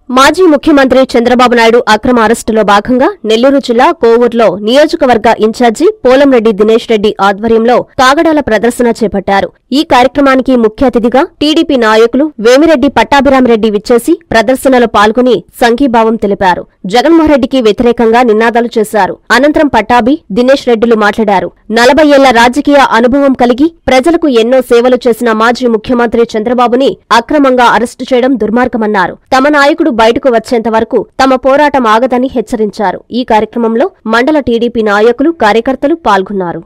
మాజీ ముఖ్యమంత్రి చంద్రబాబు నాయుడు అక్రమ అరెస్టులో భాగంగా నెల్లూరు జిల్లా కోవూరులో నియోజకవర్గ ఇన్ఛార్జి పోలంరెడ్డి దినేష్ రెడ్డి ఆధ్వర్యంలో కాగడాల ప్రదర్శన చేపట్టారు ఈ కార్యక్రమానికి ముఖ్య అతిథిగా టీడీపీ నాయకులు వేమిరెడ్డి పట్టాభిరామరెడ్డి విచ్చేసి ప్రదర్శనలో పాల్గొని సంఘీభావం తెలిపారు జగన్మోహన్ రెడ్డికి వ్యతిరేకంగా నినాదాలు చేశారు అనంతరం పట్టాభి దినేష్ రెడ్డిలు మాట్లాడారు నలభై ఏళ్ల రాజకీయ అనుభవం కలిగి ప్రజలకు ఎన్నో సేవలు చేసిన మాజీ ముఖ్యమంత్రి చంద్రబాబుని అక్రమంగా అరెస్టు చేయడం దుర్మార్గమన్నారు తమ నాయకుడు బయటకు వచ్చేంత వరకు తమ పోరాటం ఆగదని హెచ్చరించారు ఈ కార్యక్రమంలో మండల టీడీపీ నాయకులు కార్యకర్తలు పాల్గొన్నారు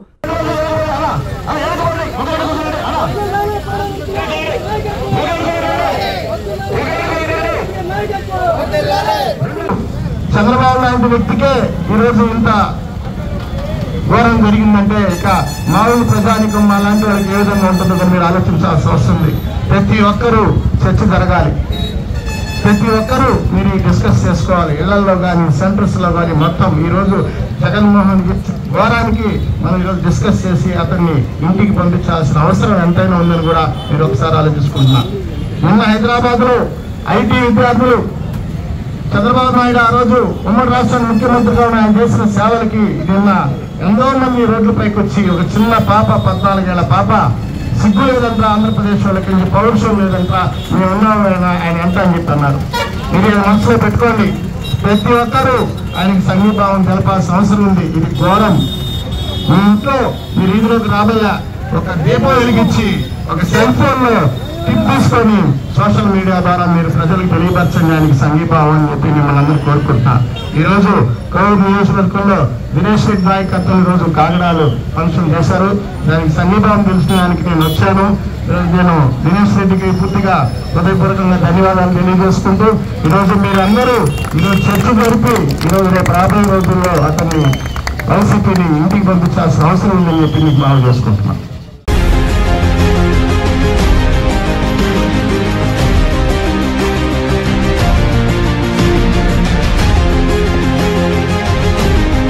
చంద్రబాబు నాయుడు వ్యక్తికే ఈరోజు ఇంత ఘోరం జరిగిందంటే ఇక మామూలు ప్రజానికం మా లాంటి వాళ్ళకి ఏ విధంగా ఉంటుందో కూడా మీరు ఆలోచించాల్సి వస్తుంది ప్రతి ఒక్కరూ చర్చ జరగాలి ప్రతి ఒక్కరూ మీరు డిస్కస్ చేసుకోవాలి ఇళ్లలో కానీ సెంటర్స్ లో కానీ మొత్తం ఈ రోజు జగన్మోహన్ రెడ్డి ఘోరానికి మనం ఈరోజు డిస్కస్ చేసి అతన్ని ఇంటికి పంపించాల్సిన అవసరం ఎంతైనా ఉందని కూడా మీరు ఒకసారి ఆలోచించుకుంటున్నారు నిన్న హైదరాబాద్ లో ఐటీ విద్యార్థులు చంద్రబాబు నాయుడు ఆ రోజు ఉమ్మడి రాష్ట్రానికి ముఖ్యమంత్రిగా ఉన్న ఆయన చేసిన సేవలకి నిన్న ఎంతో మంది రోడ్లపైకి వచ్చి ఒక చిన్న పాప పద్నాలుగేళ్ల పాప సిగ్గు లేదంటా ఆంధ్రప్రదేశ్ వాళ్ళకి పౌరుషం లేదంటా మేము ఉన్నాము ఆయన ఆయన ఎంత అని చెప్పి అన్నారు మీరు ఇది మనసులో పెట్టుకోండి ప్రతి ఒక్కరూ ఆయనకి సంఘీభావం తెలపాల్సిన అవసరం ఉంది ఇది ఘోరం మీ ఇంట్లో మీరు ఈదులోకి రాబోయే ఒక దీపం వెలిగించి ఒక సెల్ ఫోన్ లో టిప్ తీసుకొని సోషల్ మీడియా ద్వారా మీరు ప్రజలకు తెలియపరచండి ఆయనకి సంఘీభావం అని చెప్పి మిమ్మల్ని అందరూ కోరుకుంటున్నా ఈ రోజు కోవిడ్ నియోజకవర్గంలో దినేష్ రెడ్డి నాయకత్వం ఈ రోజు కాగడాలు ఫంక్షన్ చేశారు దానికి సంఘీభావం తెలిసినానికి నేను వచ్చాను ఈరోజు నేను దినేష్ రెడ్డికి పూర్తిగా హృదయపూర్వకంగా ధన్యవాదాలు తెలియజేసుకుంటూ ఈరోజు మీరందరూ ఈరోజు చర్చ జరిపి ఈరోజు రేపు రాబోయే రోజుల్లో అతన్ని వైసీపీని ఇంటికి పంపించాల్సిన అవసరం ఉందని చెప్పి మీకు మనం చేసుకుంటున్నాం